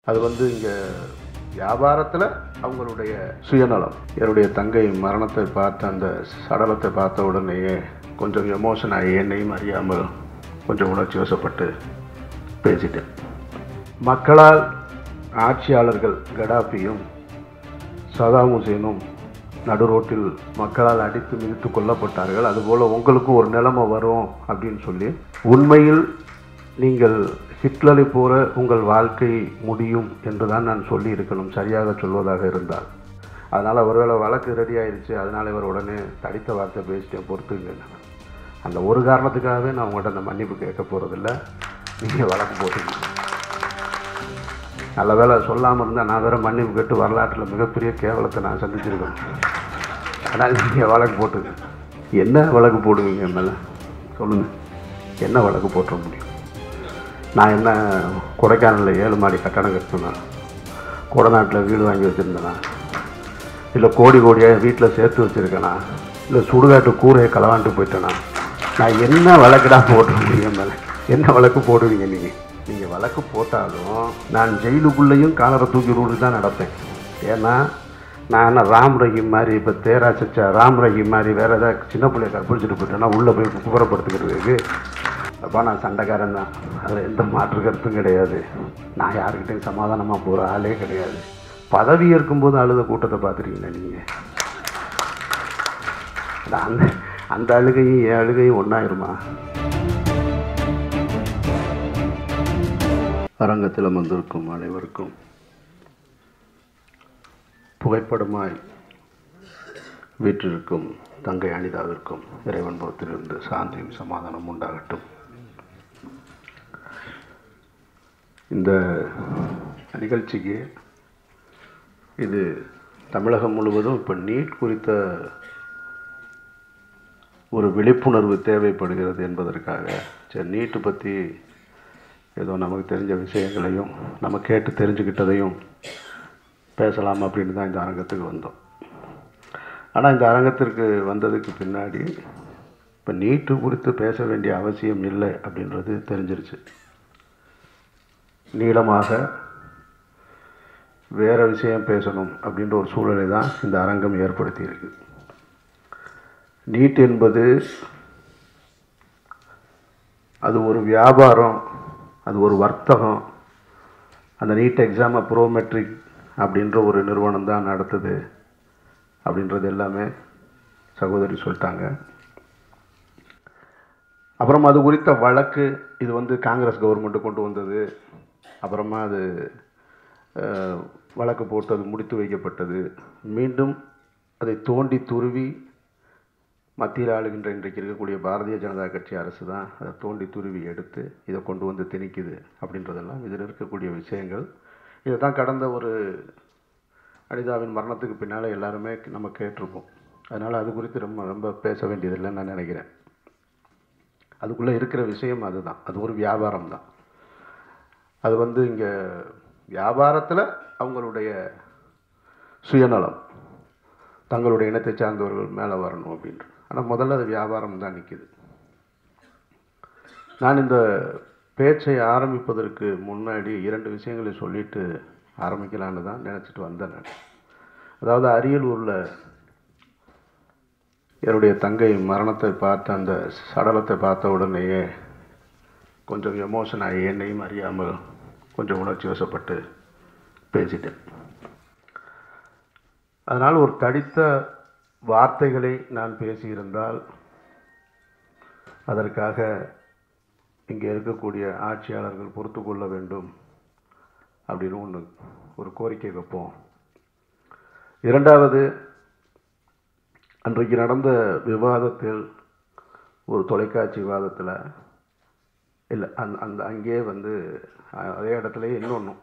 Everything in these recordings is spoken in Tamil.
அது வந்து இங்கே வியாபாரத்தில் அவங்களுடைய சுயநலம் என்னுடைய தங்கை மரணத்தை பார்த்த அந்த சடலத்தை பார்த்த உடனேயே கொஞ்சம் எமோஷன் ஆகி என்னையும் அறியாமல் கொஞ்சம் உணர்ச்சி வசப்பட்டு பேசிட்டேன் மக்களால் ஆட்சியாளர்கள் கடாபியும் சதாம் ஹுசேனும் நடு ரோட்டில் மக்களால் அடித்து மிதித்து கொல்லப்பட்டார்கள் அதுபோல் உங்களுக்கும் ஒரு நிலைமை வரும் அப்படின்னு சொல்லி உண்மையில் நீங்கள் ஹிட்லரை போல உங்கள் வாழ்க்கை முடியும் என்று தான் நான் சொல்லி இருக்கணும் சரியாக சொல்வதாக இருந்தால் அதனால் ஒருவேளை வழக்கு ரெடி ஆயிடுச்சு அதனால் இவர் உடனே தடித்த வார்த்தை பேசிட்டேன் பொறுத்துங்க அந்த ஒரு காரணத்துக்காகவே நான் உங்கள்கிட்ட அந்த மன்னிப்பு கேட்க போகிறதில்ல நீங்கள் வழக்கு போட்டுங்க நல்ல வேலை சொல்லாமல் இருந்தால் நான் வேற மன்னிப்பு கேட்டு வரலாற்றில் மிகப்பெரிய கேவலத்தை நான் சந்திச்சிருக்கேன் ஆனால் நீங்கள் வழக்கு போட்டுங்க என்ன வழக்கு போடுவீங்க என் மேலே சொல்லுங்கள் என்ன வழக்கு போட்டுற முடியும் நான் என்ன கொடைக்கானலில் ஏழு மாடி கட்டடம் கட்டினா கொடநாட்டில் வீடு வாங்கி வச்சுருந்தேனா இல்லை கோடி கோடியாக வீட்டில் சேர்த்து வச்சுருக்கேனா இல்லை சுடுகாட்டு கூரையை களவாண்டு போயிட்டேனா நான் என்ன வழக்குடா போட்டுற முடியும் மேலே என்ன வழக்கு போடுவீங்க நீங்கள் நீங்கள் வழக்கு போட்டாலும் நான் ஜெயிலுக்குள்ளேயும் காலரை தூக்கி ரூடு தான் நடப்பேன் ஏன்னா நான் என்ன ராம் ரஹீம் மாதிரி இப்போ தேரா சச்சா ராம் ரஹீம் மாதிரி வேறு ஏதாவது சின்ன பிள்ளைய கற்பழிச்சிட்டு போயிட்டேன்னா உள்ளே போய் குப்புறப்படுத்துக்கிறதுக்கு அப்பா நான் சண்டைக்காரன் தான் அதில் எந்த மாற்று கருத்தும் கிடையாது நான் யாருக்கிட்டையும் சமாதானமாக போகிற ஆளே கிடையாது பதவி இருக்கும்போது அழுத கூட்டத்தை பார்த்துருக்கீங்களா நீங்கள் அந்த அந்த அழுகையும் என் அழுகையும் ஒன்றாயிருமா அரங்கத்தில் வந்திருக்கும் அனைவருக்கும் புகைப்படமாய் வீற்றிருக்கும் தங்கை அனிதாவிற்கும் இறைவன் புறத்திலிருந்து சாந்தியும் சமாதானம் உண்டாகட்டும் இந்த நிகழ்ச்சிக்கு இது தமிழகம் முழுவதும் இப்போ நீட் குறித்த ஒரு விழிப்புணர்வு தேவைப்படுகிறது என்பதற்காக சரி நீட்டு பற்றி ஏதோ நமக்கு தெரிஞ்ச விஷயங்களையும் நம்ம கேட்டு தெரிஞ்சுக்கிட்டதையும் பேசலாம் அப்படின்னு தான் இந்த அரங்கத்துக்கு வந்தோம் ஆனால் இந்த அரங்கத்திற்கு வந்ததுக்கு பின்னாடி இப்போ நீட்டு குறித்து பேச வேண்டிய அவசியம் இல்லை அப்படின்றது தெரிஞ்சிருச்சு நீளமாக வேறு விஷயம் பேசணும் அப்படின்ற ஒரு சூழலை தான் இந்த அரங்கம் ஏற்படுத்தியிருக்கு நீட் என்பது அது ஒரு வியாபாரம் அது ஒரு வர்த்தகம் அந்த நீட் எக்ஸாமை ப்ரோமெட்ரிக் அப்படின்ற ஒரு நிறுவனம் தான் நடத்துது அப்படின்றது எல்லாமே சகோதரி சொல்லிட்டாங்க அப்புறம் அது குறித்த வழக்கு இது வந்து காங்கிரஸ் கவர்மெண்ட்டு கொண்டு வந்தது அப்புறமா அது அஹ், வழக்கு போட்டு அது முடித்து வைக்கப்பட்டது மீண்டும் அதை தோண்டி துருவி மத்தியில் ஆளுகின்ற இன்றைக்கு இருக்கக்கூடிய பாரதிய ஜனதா கட்சி அரசு தான் அதை தோண்டி துருவி எடுத்து இதை கொண்டு வந்து திணிக்குது அப்படின்றதெல்லாம் இதில் இருக்கக்கூடிய விஷயங்கள் இதை தான் கடந்த ஒரு அனிதாவின் மரணத்துக்கு பின்னால் எல்லாருமே நம்ம கேட்டிருப்போம் அதனால் அது குறித்து ரொம்ப ரொம்ப பேச வேண்டியதில்லைன்னு நான் நினைக்கிறேன் அதுக்குள்ளே இருக்கிற விஷயம் அதுதான் அது ஒரு வியாபாரம் தான் அது வந்து இங்கே வியாபாரத்தில் அவங்களுடைய சுயநலம் தங்களுடைய இனத்தை சார்ந்தவர்கள் மேலே வரணும் அப்படின்ற ஆனால் முதல்ல அது வியாபாரம் தான் நிற்கிது நான் இந்த பேச்சை ஆரம்பிப்பதற்கு முன்னாடி இரண்டு விஷயங்களை சொல்லிட்டு ஆரம்பிக்கலான்னு தான் நினச்சிட்டு வந்தேன் நான் அதாவது அரியலூரில் என்னுடைய தங்கை மரணத்தை பார்த்த அந்த சடலத்தை பார்த்த உடனேயே கொஞ்சம் எமோஷன் ஆகி என்னையும் அறியாமல் கொஞ்சம் உணர்ச்சி வசப்பட்டு பேசிட்டேன் அதனால் ஒரு தடித்த வார்த்தைகளை நான் பேசியிருந்தால் அதற்காக இங்கே இருக்கக்கூடிய ஆட்சியாளர்கள் பொறுத்து கொள்ள வேண்டும் அப்படின்னு ஒன்று ஒரு கோரிக்கை வைப்போம் இரண்டாவது அன்றைக்கு நடந்த விவாதத்தில் ஒரு தொலைக்காட்சி விவாதத்தில் இல்லை அந் அந்த அங்கேயே வந்து அஹ், அதே இடத்துலயே இன்னொன்றும்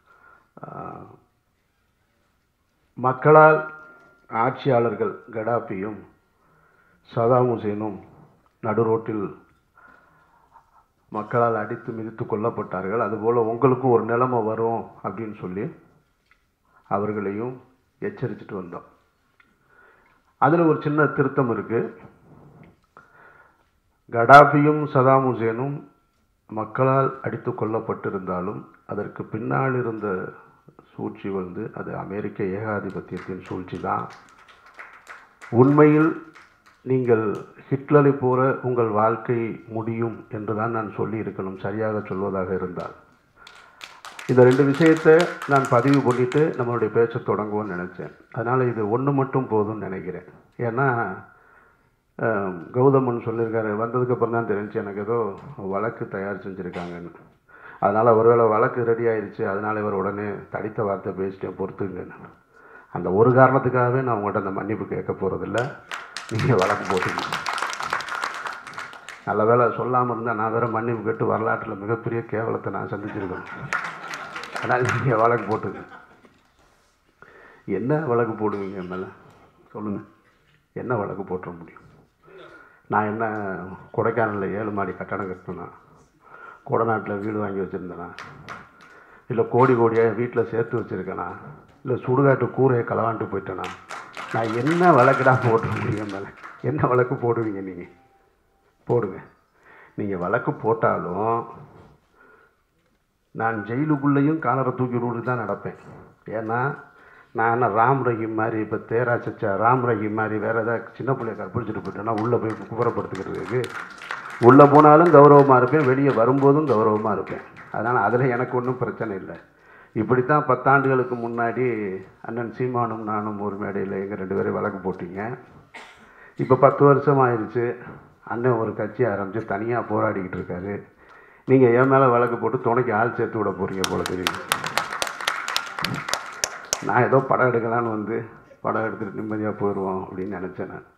மக்களால் ஆட்சியாளர்கள் கடாபியும் சதாம் ஹுசேனும் நடு ரோட்டில் மக்களால் அடித்து மிதித்து கொல்லப்பட்டார்கள் அதுபோல் உங்களுக்கும் ஒரு நிலைமை வரும் அப்படின்னு சொல்லி அவர்களையும் எச்சரிச்சுட்டு வந்தோம் அதில் ஒரு சின்ன திருத்தம் இருக்குது கடாபியும் சதாம் ஹுசேனும் மக்களால் அடித்து கொல்லப்பட்டிருந்தாலும் அதற்கு பின்னால் இருந்த சூழ்ச்சி வந்து அது அமெரிக்க ஏகாதிபத்தியத்தின் சூழ்ச்சி தான் உண்மையில் நீங்கள் ஹிட்லரை போல உங்கள் வாழ்க்கை முடியும் என்று தான் நான் சொல்லி இருக்கணும் சரியாக சொல்வதாக இருந்தால் இந்த ரெண்டு விஷயத்தை நான் பதிவு பண்ணிட்டு நம்மளுடைய பேச்சை தொடங்குவோம்னு நினச்சேன் அதனால் இது ஒன்று மட்டும் போதும்னு நினைக்கிறேன் ஏன்னா அஹ், கௌதமன் சொல்லியிருக்காரு வந்ததுக்கப்புறம் தான் தெரிஞ்சு எனக்கு ஏதோ வழக்கு தயார் செஞ்சுருக்காங்கன்னு அதனால் ஒருவேளை வழக்கு ரெடி ஆயிடுச்சு அதனால் இவர் உடனே தடித்த வார்த்தை பேசிட்டேன் பொறுத்துங்கன்னு அந்த ஒரு காரணத்துக்காகவே நான் உங்கள்கிட்ட அந்த மன்னிப்பு கேட்க போகிறதில்ல நீங்கள் வழக்கு போட்டுக்கீங்க நல்ல வேளை சொல்லாமல் இருந்தால் நான் வேறு மன்னிப்பு கேட்டு வரலாற்றில் மிகப்பெரிய கேவலத்தை நான் சந்திச்சிருக்கேன் அதனால் நீங்கள் வழக்கு போட்டுங்க என்ன வழக்கு போடுவீங்க என் மேலே சொல்லுங்கள் என்ன வழக்கு போட்டுற முடியும் நான் என்ன கொடைக்கானலில் ஏழு மாடி கட்டடம் கட்டினேனா கொடநாட்டில் வீடு வாங்கி வச்சுருந்தேனா இல்லை கோடி கோடியாக வீட்டில் சேர்த்து வச்சுருக்கேனா இல்லை சுடுகாட்டு கூரையை களவாண்டு போயிட்டேனா நான் என்ன வழக்குடா போட்டுற முடியும் என் மேலே என்ன வழக்கு போடுவீங்க நீங்கள் போடுங்க நீங்கள் வழக்கு போட்டாலும் நான் ஜெயிலுக்குள்ளேயும் காலரை தூக்கி விட்டு தான் நடப்பேன் ஏன்னா நான் என்ன ராம் ரஹீம் மாதிரி இப்போ தேரா சச்சா ராம் ரஹீம் மாதிரி வேறு ஏதாவது சின்ன பிள்ளைய கற்பழிச்சிட்டு போயிட்டேன்னா உள்ளே போய் குப்புறப்படுத்துக்கிறதுக்கு உள்ளே போனாலும் கௌரவமாக இருப்பேன் வெளியே வரும்போதும் கௌரவமாக இருப்பேன் அதனால் அதில் எனக்கு ஒன்றும் பிரச்சனை இல்லை இப்படித்தான் பத்தாண்டுகளுக்கு முன்னாடி அண்ணன் சீமானும் நானும் ஒரு மேடையில் எங்கள் ரெண்டு பேரும் வழக்கு போட்டீங்க இப்போ பத்து வருஷம் ஆயிடுச்சு அண்ணன் ஒரு கட்சி ஆரம்பித்து தனியாக போராடிக்கிட்டு இருக்காரு நீங்கள் என் மேலே வழக்கு போட்டு துணைக்கு ஆள் சேர்த்து விட போகிறீங்க போல தெரியுது நான் ஏதோ படம் எடுக்கலான்னு வந்து படம் எடுத்துகிட்டு நிம்மதியாக போயிடுவோம் அப்படின்னு நினச்சேன் நான்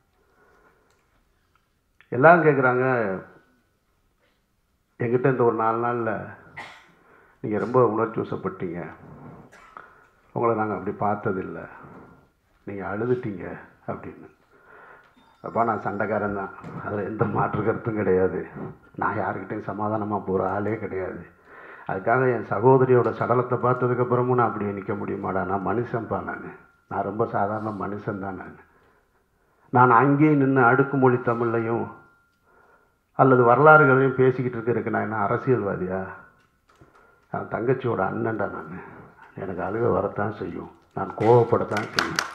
எல்லாரும் கேட்குறாங்க என்கிட்ட இந்த ஒரு நாலு நாளில் நீங்கள் ரொம்ப உணர்ச்சி வசப்பட்டீங்க உங்களை நாங்கள் அப்படி பார்த்ததில்ல நீங்கள் அழுதுட்டீங்க அப்படின்னு அப்பா நான் சண்டைக்காரன் தான் அதில் எந்த மாற்று கருத்தும் கிடையாது நான் யாருக்கிட்டையும் சமாதானமாக போகிற ஆளே கிடையாது அதுக்காக என் சகோதரியோட சடலத்தை பார்த்ததுக்கப்புறமும் நான் அப்படியே நிற்க முடியுமாடா நான் மனுஷன்ப்பா நான் நான் ரொம்ப சாதாரண மனுஷன் தான் நான் நான் அங்கேயே நின்று அடுக்குமொழி தமிழ்லையும் அல்லது வரலாறுகளையும் பேசிக்கிட்டு இருக்கிறதுக்கு நான் என்ன அரசியல்வாதியா நான் தங்கச்சியோட அண்ணன்டா நான் எனக்கு அழுக வரத்தான் செய்யும் நான் கோவப்படத்தான் செய்யும்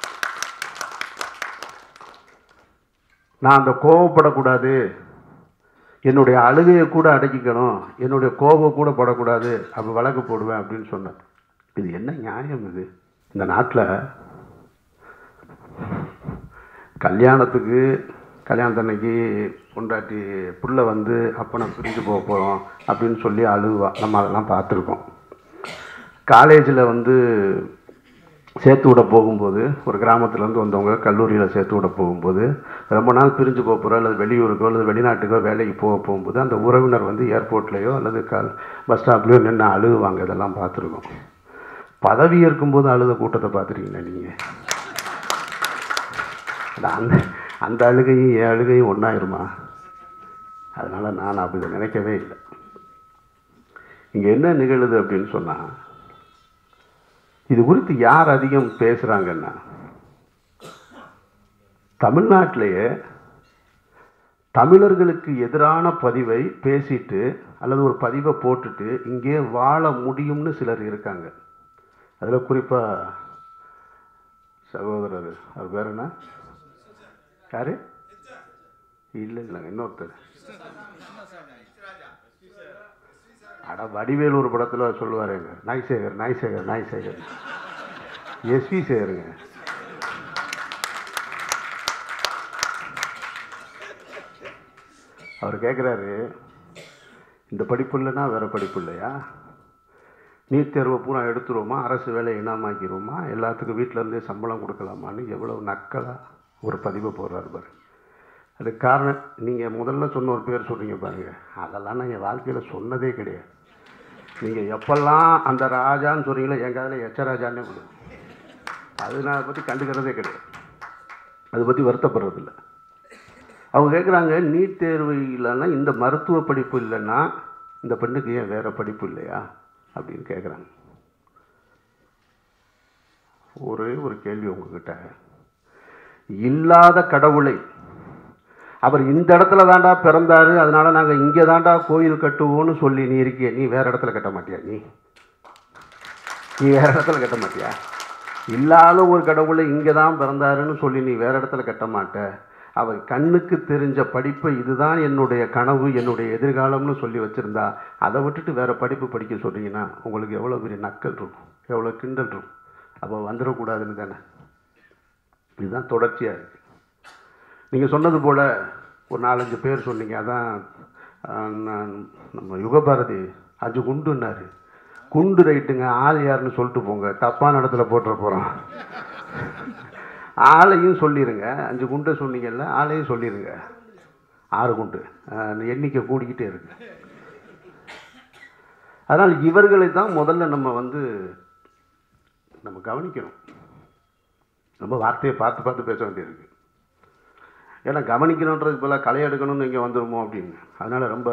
நான் அந்த கோவப்படக்கூடாது என்னுடைய அழுகையை கூட அடக்கிக்கணும் என்னுடைய கோபம் கூட படக்கூடாது அப்போ வழக்கு போடுவேன் அப்படின்னு சொன்னேன் இது என்ன நியாயம் இது இந்த நாட்டில் கல்யாணத்துக்கு கல்யாணத்தன்னைக்கு பொண்டாட்டி புள்ள வந்து அப்போ நான் பிரிஞ்சு போக போகிறோம் அப்படின்னு சொல்லி அழுவா நம்ம அதெல்லாம் பார்த்துருக்கோம் காலேஜில் வந்து சேர்த்து விட போகும்போது ஒரு கிராமத்துலேருந்து வந்தவங்க கல்லூரியில் சேர்த்து விட போகும்போது ரொம்ப நாள் பிரிஞ்சு போக போகிறோம் அல்லது வெளியூருக்கோ அல்லது வெளிநாட்டுக்கோ வேலைக்கு போக போகும்போது அந்த உறவினர் வந்து ஏர்போர்ட்லேயோ அல்லது கால் பஸ் ஸ்டாப்லேயோ நின்று அழுகுவாங்க இதெல்லாம் பார்த்துருக்கோம் பதவி இருக்கும்போது அழுத கூட்டத்தை பார்த்துருக்கீங்களா நீங்கள் அந்த அந்த அழுகையும் என் அழுகையும் ஒன்றாயிருமா அதனால் நான் அப்படி நினைக்கவே இல்லை இங்கே என்ன நிகழுது அப்படின்னு சொன்னால் இது குறித்து யார் அதிகம் பேசுகிறாங்கன்னா தமிழ்நாட்டிலேயே தமிழர்களுக்கு எதிரான பதிவை பேசிட்டு அல்லது ஒரு பதிவை போட்டுட்டு இங்கே வாழ முடியும்னு சிலர் இருக்காங்க அதில் குறிப்பாக சகோதரர் அவர் பேர் என்ன யாரு இல்லை இல்லைங்க இன்னொருத்தர் அட வடிவேலு ஒரு படத்தில் சொல்லுவாருங்க நாய்சேகர் நாய்சேகர் நாய்சேகர் எஸ்வி சேகருங்க அவர் கேட்குறாரு இந்த படிப்பு இல்லைன்னா வேறு படிப்பு இல்லையா நீட் தேர்வை பூரா எடுத்துருவோமா அரசு வேலை இனாமாக்கிடுவோமா எல்லாத்துக்கும் வீட்டில் இருந்தே சம்பளம் கொடுக்கலாமான்னு எவ்வளோ நக்கலாக ஒரு பதிவை போடுறாரு பாரு அதுக்கு காரணம் நீங்கள் முதல்ல சொன்ன ஒரு பேர் சொல்கிறீங்க பாருங்க அதெல்லாம் நான் என் வாழ்க்கையில் சொன்னதே கிடையாது நீங்கள் எப்பெல்லாம் அந்த ராஜான்னு சொல்கிறீங்களோ என் காதில் எச்சராஜான்னே விடும் அது நான் அதை பற்றி கண்டுக்கிறதே கிடையாது அதை பற்றி வருத்தப்படுறதில்ல அவங்க கேட்குறாங்க நீட் தேர்வு இல்லைன்னா இந்த மருத்துவ படிப்பு இல்லைன்னா இந்த பெண்ணுக்கு ஏன் வேறு படிப்பு இல்லையா அப்படின்னு கேட்குறாங்க ஒரே ஒரு கேள்வி உங்ககிட்ட இல்லாத கடவுளை அவர் இந்த இடத்துல தாண்டா பிறந்தாரு அதனால நாங்கள் இங்கே தாண்டா கோயில் கட்டுவோம்னு சொல்லி நீ இருக்கிய நீ வேற இடத்துல கட்ட மாட்டியா நீ நீ வேற இடத்துல கட்ட மாட்டியா இல்லாத ஒரு கடவுளை இங்கே தான் பிறந்தாருன்னு சொல்லி நீ வேற இடத்துல கட்ட மாட்ட அவர் கண்ணுக்கு தெரிஞ்ச படிப்பை இதுதான் என்னுடைய கனவு என்னுடைய எதிர்காலம்னு சொல்லி வச்சுருந்தா அதை விட்டுட்டு வேற படிப்பு படிக்க சொல்றீங்கன்னா உங்களுக்கு எவ்வளோ பெரிய நக்கல் இருக்கும் எவ்வளோ கிண்டல் இருக்கும் அப்போ வந்துடக்கூடாதுன்னு தானே இதுதான் தொடர்ச்சியாக இருக்குது நீங்கள் சொன்னது போல் ஒரு நாலஞ்சு பேர் சொன்னீங்க அதான் ஆஹ், நான் நம்ம யுகபாரதி அஞ்சு குண்டுன்னாரு குண்டு ரைட்டுங்க ஆள் யாருன்னு சொல்லிட்டு போங்க தப்பான இடத்துல போட்டுற போகிறோம் ஆளையும் சொல்லிடுங்க அஞ்சு குண்டை சொன்னீங்கல்ல ஆளையும் சொல்லிடுங்க ஆறு குண்டு ஆஹ், எண்ணிக்கை கூடிக்கிட்டே இருக்கு அதனால் இவர்களை தான் முதல்ல நம்ம வந்து நம்ம கவனிக்கணும் நம்ம வார்த்தையை பார்த்து பார்த்து பேச வேண்டியிருக்கு ஏன்னா கவனிக்கணுன்றதுக்கு பதிலாக களை எடுக்கணும்னு இங்கே வந்துருமோ அப்படின்னு அதனால் ரொம்ப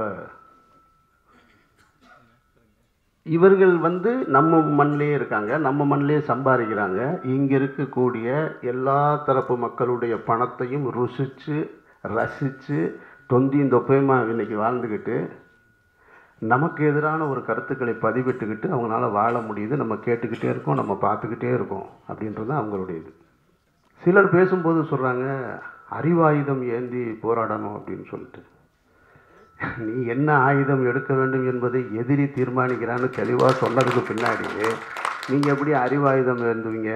இவர்கள் வந்து நம்ம மண்ணிலே இருக்காங்க நம்ம மண்ணிலே சம்பாதிக்கிறாங்க இங்கே இருக்கக்கூடிய எல்லா தரப்பு மக்களுடைய பணத்தையும் ருசித்து ரசித்து தொந்தியும் தொப்பையுமா இன்னைக்கு வாழ்ந்துக்கிட்டு நமக்கு எதிரான ஒரு கருத்துக்களை பதிவிட்டுக்கிட்டு அவங்களால வாழ முடியுது நம்ம கேட்டுக்கிட்டே இருக்கோம் நம்ம பார்த்துக்கிட்டே இருக்கோம் அப்படின்றது தான் அவங்களுடைய இது சிலர் பேசும்போது சொல்கிறாங்க அறிவாயுதம் ஏந்தி போராடணும் அப்படின்னு சொல்லிட்டு நீ என்ன ஆயுதம் எடுக்க வேண்டும் என்பதை எதிரி தீர்மானிக்கிறான்னு தெளிவாக சொன்னதுக்கு பின்னாடி நீங்கள் எப்படி அறிவாயுதம் ஏந்துவீங்க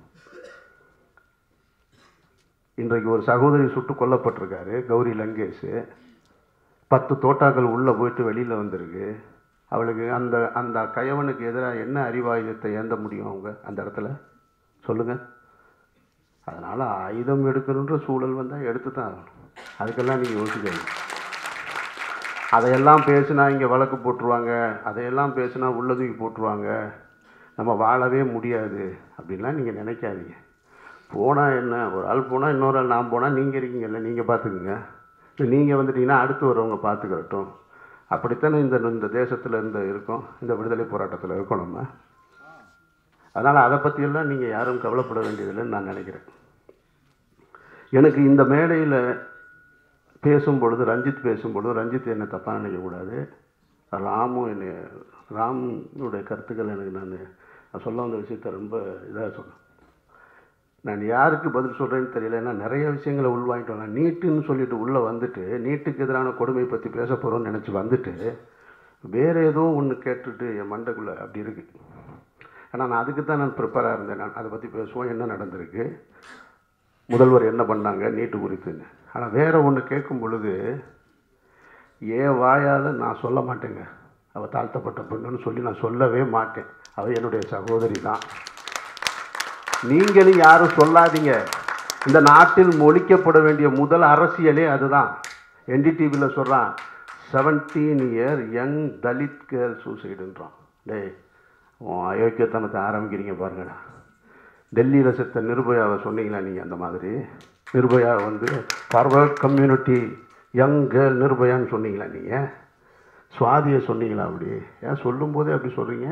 இன்றைக்கு ஒரு சகோதரி சுட்டு கொல்லப்பட்டிருக்காரு கௌரி லங்கேஷ் பத்து தோட்டாக்கள் உள்ளே போயிட்டு வெளியில் வந்திருக்கு அவளுக்கு அந்த அந்த கயவனுக்கு எதிராக என்ன அறிவாயுதத்தை ஏந்த முடியும் அவங்க அந்த இடத்துல சொல்லுங்கள் அதனால் ஆயுதம் எடுக்கணுன்ற சூழல் வந்தால் எடுத்து தான் ஆகணும் அதுக்கெல்லாம் நீங்கள் யோசிக்கணும் அதையெல்லாம் பேசினா இங்கே வழக்கு போட்டுருவாங்க அதையெல்லாம் பேசினா உள்ள தூக்கி போட்டுருவாங்க நம்ம வாழவே முடியாது அப்படின்லாம் நீங்கள் நினைக்காதீங்க போனால் என்ன ஒரு ஆள் போனால் இன்னொரு ஆள் நான் போனால் நீங்கள் இருக்கீங்கல்ல நீங்கள் பார்த்துக்குங்க நீங்கள் வந்துட்டீங்கன்னா அடுத்து வரவங்க பார்த்துக்கிறட்டும் அப்படித்தானே இந்த இந்த தேசத்தில் இருந்த இருக்கோம் இந்த விடுதலை போராட்டத்தில் இருக்கோம் நம்ம அதனால் அதை பற்றியெல்லாம் நீங்கள் யாரும் கவலைப்பட வேண்டியதில்லைன்னு நான் நினைக்கிறேன் எனக்கு இந்த மேடையில் பேசும் பொழுது ரஞ்சித் பேசும் பொழுது ரஞ்சித் என்னை தப்பாக நினைக்கக்கூடாது ராமும் என்னை ராமுடைய கருத்துக்கள் எனக்கு நான் நான் சொல்ல வந்த விஷயத்த ரொம்ப இதாக சொல்கிறேன் நான் யாருக்கு பதில் சொல்கிறேன்னு தெரியல ஏன்னா நிறைய விஷயங்களை உள்வாங்கிட்டு வரலாம் நீட்டுன்னு சொல்லிட்டு உள்ளே வந்துட்டு நீட்டுக்கு எதிரான கொடுமை பற்றி பேச போகிறோம்னு நினச்சி வந்துட்டு வேறு ஏதோ ஒன்று கேட்டுட்டு என் மண்டைக்குள்ளே அப்படி இருக்குது ஆனால் நான் அதுக்கு தான் நான் ப்ரிப்பேராக இருந்தேன் நான் அதை பற்றி பேசுவோம் என்ன நடந்திருக்கு முதல்வர் என்ன பண்ணாங்க நீட்டு குறித்துன்னு ஆனால் வேற ஒன்று கேட்கும் பொழுது என் வாயால் நான் சொல்ல மாட்டேங்க அவள் தாழ்த்தப்பட்ட பெண்ணுன்னு சொல்லி நான் சொல்லவே மாட்டேன் அவள் என்னுடைய சகோதரி தான் நீங்களும் யாரும் சொல்லாதீங்க இந்த நாட்டில் மொழிக்கப்பட வேண்டிய முதல் அரசியலே அதுதான் என்டிடிவியில் சொல்கிறான் seventeen year young Dalit girl சூசைடுன்றான் டேய் உன் அயோக்கியத்தனத்தை ஆரம்பிக்கிறீங்க பாருங்கடா டெல்லியில் செத்த நிர்பயாவை சொன்னீங்களா நீங்கள் அந்த மாதிரி நிர்பயா வந்து ஃபார்வர்ட் கம்யூனிட்டி யங் கேர்ள் நிர்பயான்னு சொன்னீங்களா நீங்கள் சுவாதியை சொன்னீங்களா அப்படி ஏன் சொல்லும்போதே அப்படி சொல்கிறீங்க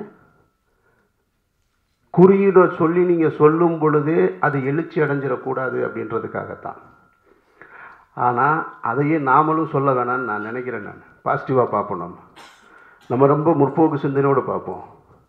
குறியீடை சொல்லி நீங்கள் சொல்லும் பொழுது அது எழுச்சி அடைஞ்சிடக்கூடாது அப்படின்றதுக்காகத்தான் ஆனால் அதையே நாமளும் சொல்ல வேணாம்னு நான் நினைக்கிறேன் நான் பாசிட்டிவாக பார்ப்போம் நம்ம நம்ம ரொம்ப முற்போக்கு சிந்தனையோடு பார்ப்போம்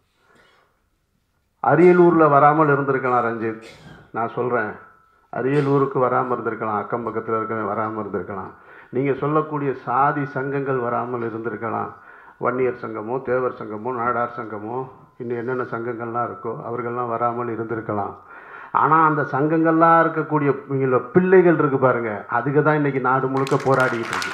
அரியலூரில் வராமல் இருந்திருக்கலாம் ரஞ்சித் நான் சொல்கிறேன் அரியலூருக்கு வராமல் இருந்திருக்கலாம் அக்கம் பக்கத்தில் இருக்கவன் வராமல் இருந்திருக்கலாம் நீங்கள் சொல்லக்கூடிய சாதி சங்கங்கள் வராமல் இருந்திருக்கலாம் வன்னியர் சங்கமோ தேவர் சங்கமோ நாடார் சங்கமோ இன்னும் என்னென்ன சங்கங்கள்லாம் இருக்கோ அவர்கள்லாம் வராமல் இருந்திருக்கலாம் ஆனால் அந்த சங்கங்கள்லாம் இருக்கக்கூடிய இவங்கள பிள்ளைகள் இருக்கு பாருங்க அதுக்கு தான் இன்னைக்கு நாடு முழுக்க போராடிக்கிட்டு இருக்கு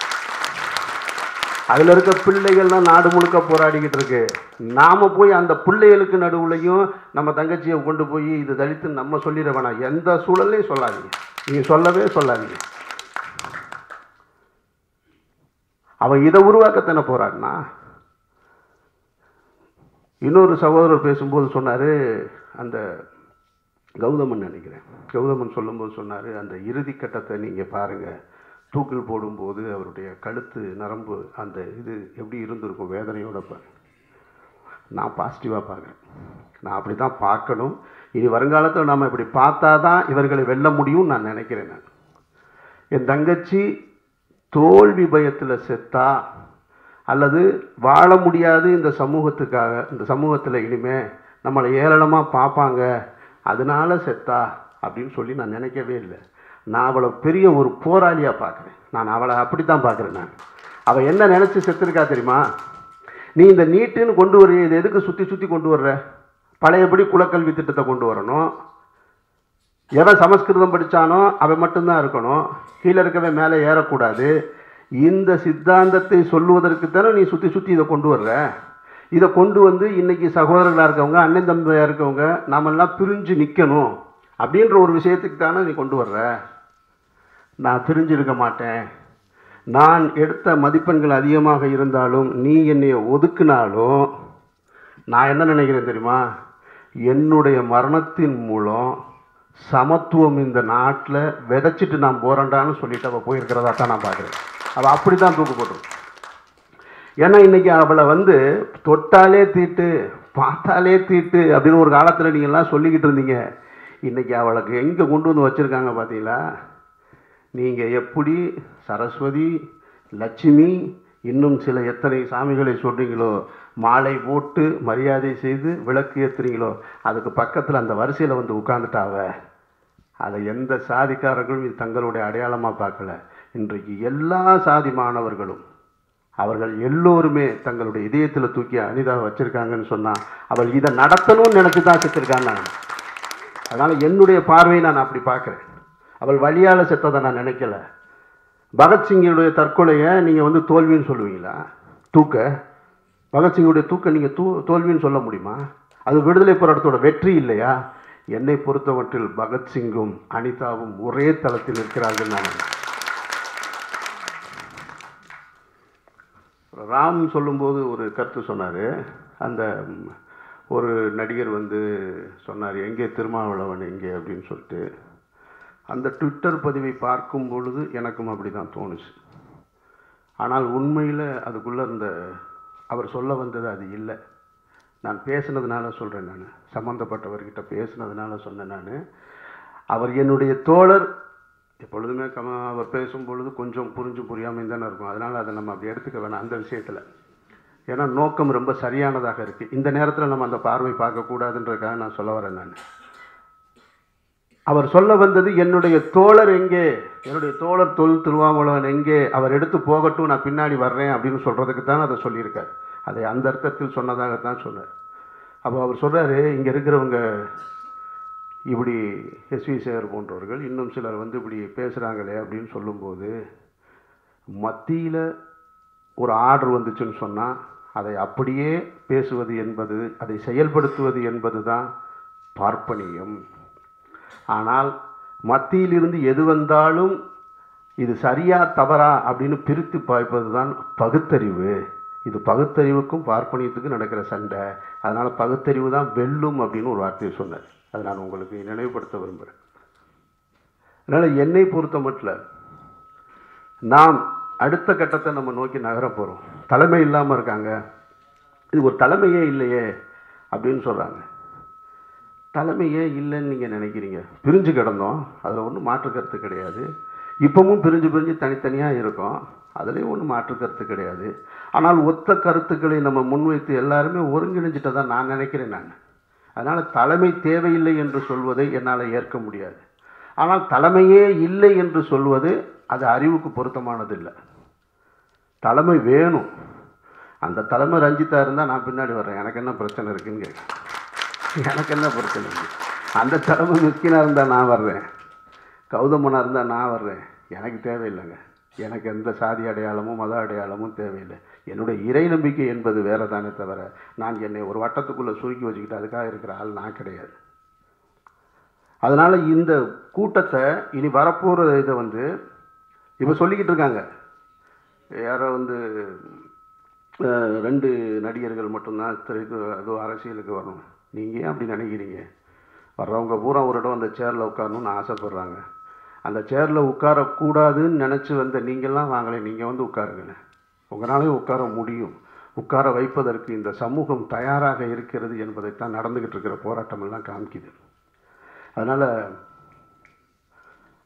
அதில் இருக்க பிள்ளைகள்லாம் நாடு முழுக்க போராடிக்கிட்டு இருக்கு நாம போய் அந்த பிள்ளைகளுக்கு நடுவுலையும் நம்ம தங்கச்சியை கொண்டு போய் இது தலித்து நம்ம சொல்லிட வேணாம் எந்த சூழல்லையும் சொல்லாதீங்க நீங்கள் சொல்லவே சொல்லாதீங்க அவன் இதை உருவாக்கத்தானே போராடினா இன்னொரு சகோதரர் பேசும்போது சொன்னார் அந்த கௌதமன் நினைக்கிறேன் கௌதமன் சொல்லும்போது சொன்னார் அந்த இறுதி கட்டத்தை நீங்கள் பாருங்கள் தூக்கில் போடும்போது அவருடைய கழுத்து நரம்பு அந்த இது எப்படி இருந்திருக்கும் வேதனையோட பாருங்க நான் பாசிட்டிவாக பார்க்குறேன் நான் அப்படி தான் பார்க்கணும் இனி வருங்காலத்தில் நம்ம இப்படி பார்த்தா தான் இவர்களை வெல்ல முடியும்னு நான் நினைக்கிறேன் நான் என் தங்கச்சி தோல்வி பயத்தில் செத்தா அல்லது வாழ முடியாது இந்த சமூகத்துக்காக இந்த சமூகத்தில் இனிமே நம்மளை ஏளனமாக பார்ப்பாங்க அதனால செத்தா அப்படின்னு சொல்லி நான் நினைக்கவே இல்லை நான் அவளை பெரிய ஒரு போராளியாக பார்க்குறேன் நான் அவளை அப்படி தான் பார்க்குறேன் நான் அவள் என்ன நினச்சி செத்துருக்கா தெரியுமா நீ இந்த நீட்டுன்னு கொண்டு வர இது எதுக்கு சுற்றி சுற்றி கொண்டு வர்ற பழையபடி குலக்கல்வி திட்டத்தை கொண்டு வரணும் எவன் சமஸ்கிருதம் படித்தானோ அவன் மட்டும்தான் இருக்கணும் கீழே இருக்கவே மேலே ஏறக்கூடாது இந்த சித்தாந்தத்தை சொல்லுவதற்கு தானே நீ சுற்றி சுற்றி இதை கொண்டு வர்ற இதை கொண்டு வந்து இன்னைக்கு சகோதரர்களாக இருக்கவங்க அண்ணன் தம்பியாக இருக்கவங்க நாமெல்லாம் பிரிஞ்சு நிற்கணும் அப்படின்ற ஒரு விஷயத்துக்கு தானே நீ கொண்டு வர்ற நான் பிரிஞ்சிருக்க மாட்டேன் நான் எடுத்த மதிப்பெண்கள் அதிகமாக இருந்தாலும் நீ என்னை ஒதுக்குனாலும் நான் என்ன நினைக்கிறேன் தெரியுமா என்னுடைய மரணத்தின் மூலம் சமத்துவம் இந்த நாட்டில் விதைச்சிட்டு நான் போகிறேன்டான்னு சொல்லிட்டு அவள் போயிருக்கிறதா தான் நான் பார்க்குறேன் அவள் அப்படி தான் தூக்கு போட்டுரும் ஏன்னா இன்னைக்கு அவளை வந்து தொட்டாலே தீட்டு பார்த்தாலே தீட்டு அப்படின்னு ஒரு காலத்தில் நீங்கள்லாம் சொல்லிக்கிட்டு இருந்தீங்க இன்னைக்கு அவளுக்கு எங்கே கொண்டு வந்து வச்சுருக்காங்க பார்த்தீங்களா நீங்கள் எப்படி சரஸ்வதி லட்சுமி இன்னும் சில எத்தனை சாமிகளை சொல்கிறீங்களோ மாலை போட்டு மரியாதை செய்து விளக்கு ஏற்றுறீங்களோ அதுக்கு பக்கத்தில் அந்த வரிசையில் வந்து உட்காந்துட்டாவ அதை எந்த சாதிக்காரர்களும் இது தங்களுடைய அடையாளமாக பார்க்கல இன்றைக்கு எல்லா சாதி மாணவர்களும் அவர்கள் எல்லோருமே தங்களுடைய இதயத்தில் தூக்கி அனிதா வச்சிருக்காங்கன்னு சொன்னால் அவள் இதை நடத்தணும்னு நினச்சி தான் செத்துருக்காங்க அதனால் என்னுடைய பார்வையை நான் அப்படி பார்க்குறேன் அவள் வழியால் செத்ததை நான் நினைக்கல பகத்சிங்கினுடைய தற்கொலையை நீங்கள் வந்து தோல்வின்னு சொல்லுவீங்களா தூக்க பகத்சிங்குடைய தூக்க நீங்கள் தூ தோல்வின்னு சொல்ல முடியுமா அது விடுதலை போராட்டத்தோட வெற்றி இல்லையா என்னை பொறுத்தமட்டில் பகத்சிங்கும் அனிதாவும் ஒரே தளத்தில் இருக்கிறார்கள் நான் ராம் சொல்லும்போது ஒரு கருத்து சொன்னார் அந்த ம், ஒரு நடிகர் வந்து சொன்னார் எங்கே திருமாவளவன் எங்கே அப்படின்னு சொல்லிட்டு அந்த ட்விட்டர் பதிவை பார்க்கும் பொழுது எனக்கும் அப்படி தான் தோணுச்சு ஆனால் உண்மையில் அதுக்குள்ளே இருந்த அவர் சொல்ல வந்தது அது இல்லை நான் பேசுனதுனால சொல்கிறேன் நான் சம்மந்தப்பட்டவர்கிட்ட பேசுனதுனால சொன்னேன் நான் அவர் என்னுடைய தோழர் எப்பொழுதுமே கம அவர் பேசும் பொழுது கொஞ்சம் புரிஞ்சு புரியாமல் தானே இருக்கும் அதனால் அதை நம்ம அப்படி எடுத்துக்க வேணாம் அந்த விஷயத்தில் ஏன்னா நோக்கம் ரொம்ப சரியானதாக இருக்குது இந்த நேரத்தில் நம்ம அந்த பார்வை பார்க்கக்கூடாதுன்றதுக்காக நான் சொல்ல வரேன் நான் அவர் சொல்ல வந்தது என்னுடைய தோழர் எங்கே என்னுடைய தோழர் தொல் திருவாமூலவன் எங்கே அவர் எடுத்து போகட்டும் நான் பின்னாடி வர்றேன் அப்படின்னு சொல்கிறதுக்கு தான் அதை சொல்லியிருக்கார் அதை அந்த அர்த்தத்தில் சொன்னதாகத்தான் சொன்னார் அப்போ அவர் சொல்கிறாரு இங்கே இருக்கிறவங்க இப்படி எஸ்வி சேகர் போன்றவர்கள் இன்னும் சிலர் வந்து இப்படி பேசுகிறாங்களே அப்படின்னு சொல்லும்போது மத்தியில் ஒரு ஆர்டர் வந்துச்சுன்னு சொன்னால் அதை அப்படியே பேசுவது என்பது அதை செயல்படுத்துவது என்பது தான் பார்ப்பனியம் ஆனால் மத்தியிலிருந்து எது வந்தாலும் இது சரியா தவறா அப்படின்னு பிரித்து பார்ப்பது தான் பகுத்தறிவு இது பகுத்தறிவுக்கும் பார்ப்பனியத்துக்கும் நடக்கிற சண்டை அதனால் பகுத்தறிவு தான் வெல்லும் அப்படின்னு ஒரு வார்த்தையை சொன்னார் அதை நான் உங்களுக்கு நினைவுபடுத்த விரும்புகிறேன் அதனால் என்னை பொறுத்த மட்டும் நாம் அடுத்த கட்டத்தை நம்ம நோக்கி நகர போகிறோம் தலைமை இல்லாமல் இருக்காங்க இது ஒரு தலைமையே இல்லையே அப்படின்னு சொல்கிறாங்க தலைமையே இல்லைன்னு நீங்கள் நினைக்கிறீங்க பிரிஞ்சு கிடந்தோம் அதில் ஒன்றும் மாற்று கருத்து கிடையாது இப்பவும் பிரிஞ்சு பிரிஞ்சு தனித்தனியாக இருக்கோம் அதுலேயும் ஒன்றும் மாற்று கருத்து கிடையாது ஆனால் ஒத்த கருத்துக்களை நம்ம முன்வைத்து எல்லாருமே ஒருங்கிணைஞ்சிட்டதா நான் நினைக்கிறேன் நான் அதனால் தலைமை தேவையில்லை என்று சொல்வதை என்னால் ஏற்க முடியாது ஆனால் தலைமையே இல்லை என்று சொல்வது அது அறிவுக்கு பொருத்தமானது இல்லை தலைமை வேணும் அந்த தலைமை ரஞ்சிதா இருந்தால் நான் பின்னாடி வர்றேன் எனக்கு என்ன பிரச்சனை இருக்குன்னு கேட்குறேன் எனக்கு என்ன பிரச்சனை இருக்கு அந்த தலைமை மிஸ்கினாக இருந்தால் நான் வர்றேன் கௌதமனாக இருந்தால் நான் வர்றேன் எனக்கு தேவையில்லைங்க எனக்கு எந்த சாதி அடையாளமும் மத அடையாளமும் தேவையில்லை என்னுடைய இறை நம்பிக்கை என்பது வேற தானே தவிர நான் என்னை ஒரு வட்டத்துக்குள்ளே சுருக்கி வச்சுக்கிட்டு அதுக்காக இருக்கிற ஆள் நான் கிடையாது அதனால் இந்த கூட்டத்தை இனி வரப்போகிற இதை வந்து இப்போ சொல்லிக்கிட்டு இருக்காங்க யாரோ வந்து அஹ், ரெண்டு நடிகர்கள் மட்டும்தான் திரைக்கு அதுவும் அரசியலுக்கு வரணும் நீங்கள் ஏன் அப்படி நினைக்கிறீங்க வர்றவங்க பூரா ஒரு இடம் அந்த சேரில் உட்காரணும்னு ஆசைப்பட்றாங்க அந்த சேரில் உட்காரக்கூடாதுன்னு நினச்சி வந்த நீங்கள்லாம் வாங்கலை நீங்கள் வந்து உட்காருங்க உங்களாலே உட்கார முடியும் உட்கார வைப்பதற்கு இந்த சமூகம் தயாராக இருக்கிறது என்பதைத்தான் நடந்துக்கிட்டு இருக்கிற போராட்டம் எல்லாம் காமிக்குது அதனால்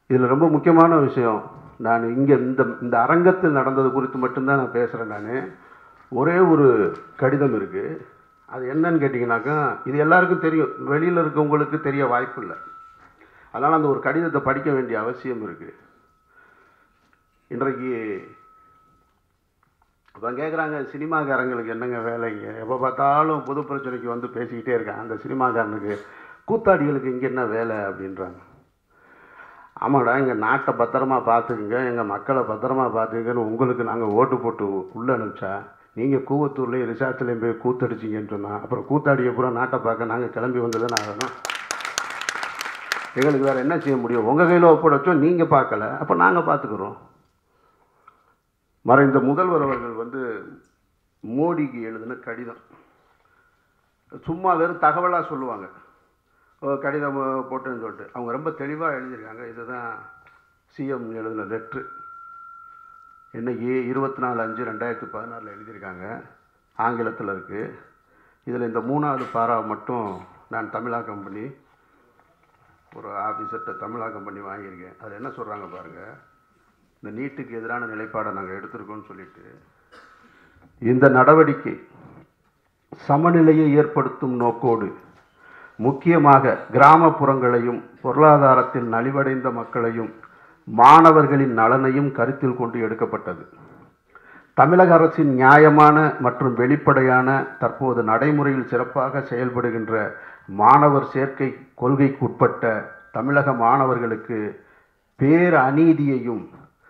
இதில் ரொம்ப முக்கியமான விஷயம் நான் இங்கே இந்த இந்த அரங்கத்தில் நடந்தது குறித்து மட்டும்தான் நான் பேசுகிறேன் நான் ஒரே ஒரு கடிதம் இருக்குது அது என்னன்னு கேட்டிங்கனாக்கா இது எல்லாருக்கும் தெரியும் வெளியில் இருக்கவங்களுக்கு தெரிய வாய்ப்பு இல்லை அதனால் அந்த ஒரு கடிதத்தை படிக்க வேண்டிய அவசியம் இருக்குது இன்றைக்கு அப்புறம் கேட்குறாங்க சினிமாக்காரங்களுக்கு என்னங்க வேலைங்க எப்போ பார்த்தாலும் புது பிரச்சனைக்கு வந்து பேசிக்கிட்டே இருக்காங்க அந்த சினிமாக்காரனுக்கு கூத்தாடிகளுக்கு இங்கே என்ன வேலை அப்படின்றாங்க ஆமாடா எங்கள் நாட்டை பத்திரமா பார்த்துக்குங்க எங்கள் மக்களை பத்திரமா பார்த்துக்கங்கன்னு உங்களுக்கு நாங்கள் ஓட்டு போட்டு உள்ளே அனுப்பிச்சா நீங்கள் கூவத்தூர்லேயும் ரிசார்ட்லேயும் போய் கூத்தடிச்சிங்கன்னு சொன்னால் அப்புறம் கூத்தாடியை பூரா நாட்டை பார்க்க நாங்கள் கிளம்பி வந்து தானே ஆகணும் எங்களுக்கு வேறு என்ன செய்ய முடியும் உங்கள் கையில் ஒப்படைச்சோம் நீங்கள் பார்க்கல அப்போ நாங்கள் பார்த்துக்குறோம் மறைந்த முதல்வர் அவர்கள் வந்து மோடிக்கு எழுதின கடிதம் சும்மா வெறும் தகவலாக சொல்லுவாங்க ஓ, கடிதம் போட்டுன்னு சொல்லிட்டு அவங்க ரொம்ப தெளிவாக எழுதியிருக்காங்க இதுதான் சிஎம் எழுதின லெட்ரு இன்னைக்கு இருபத்தி நாலு அஞ்சு ரெண்டாயிரத்தி பதினாறில் எழுதியிருக்காங்க ஆங்கிலத்தில் இருக்குது இதில் இந்த மூணாவது பாரா மட்டும் நான் தமிழாக்கம் பண்ணி ஒரு ஆஃபீஸர்கிட்ட தமிழாக்கம் பண்ணி வாங்கியிருக்கேன் அது என்ன சொல்கிறாங்க பாருங்கள் இந்த நீட்டுக்கு எதிரான நிலைப்பாடை நாங்கள் எடுத்திருக்கோம்னு சொல்லிட்டு இந்த நடவடிக்கை சமநிலையை ஏற்படுத்தும் நோக்கோடு முக்கியமாக கிராமப்புறங்களையும் பொருளாதாரத்தில் நலிவடைந்த மக்களையும் மாணவர்களின் நலனையும் கருத்தில் கொண்டு எடுக்கப்பட்டது தமிழக அரசின் நியாயமான மற்றும் வெளிப்படையான தற்போது நடைமுறையில் சிறப்பாக செயல்படுகின்ற மாணவர் சேர்க்கை கொள்கைக்குட்பட்ட தமிழக மாணவர்களுக்கு பேர் அநீதியையும்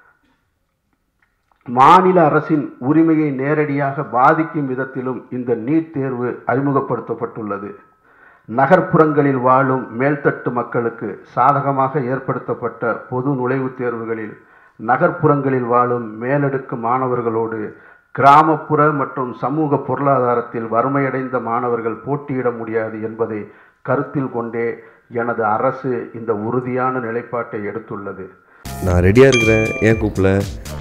மாநில அரசின் உரிமையை நேரடியாக பாதிக்கும் விதத்திலும் இந்த நீட் தேர்வு அறிமுகப்படுத்தப்பட்டுள்ளது நகர்ப்புறங்களில் வாழும் மேல்தட்டு மக்களுக்கு சாதகமாக ஏற்படுத்தப்பட்ட பொது நுழைவுத் தேர்வுகளில் நகர்ப்புறங்களில் வாழும் மேலடுக்கு மாணவர்களோடு கிராமப்புற மற்றும் சமூக பொருளாதாரத்தில் வறுமையடைந்த மாணவர்கள் போட்டியிட முடியாது என்பதை கருத்தில் கொண்டே எனது அரசு இந்த உறுதியான நிலைப்பாட்டை எடுத்துள்ளது நான் ரெடியாக இருக்கிறேன் ஏன் கூப்பிடல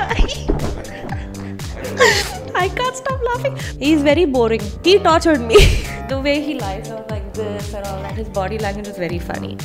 I can't stop laughing. He's very boring. He tortured me. the way he lies out like this and all that, his body language is very funny.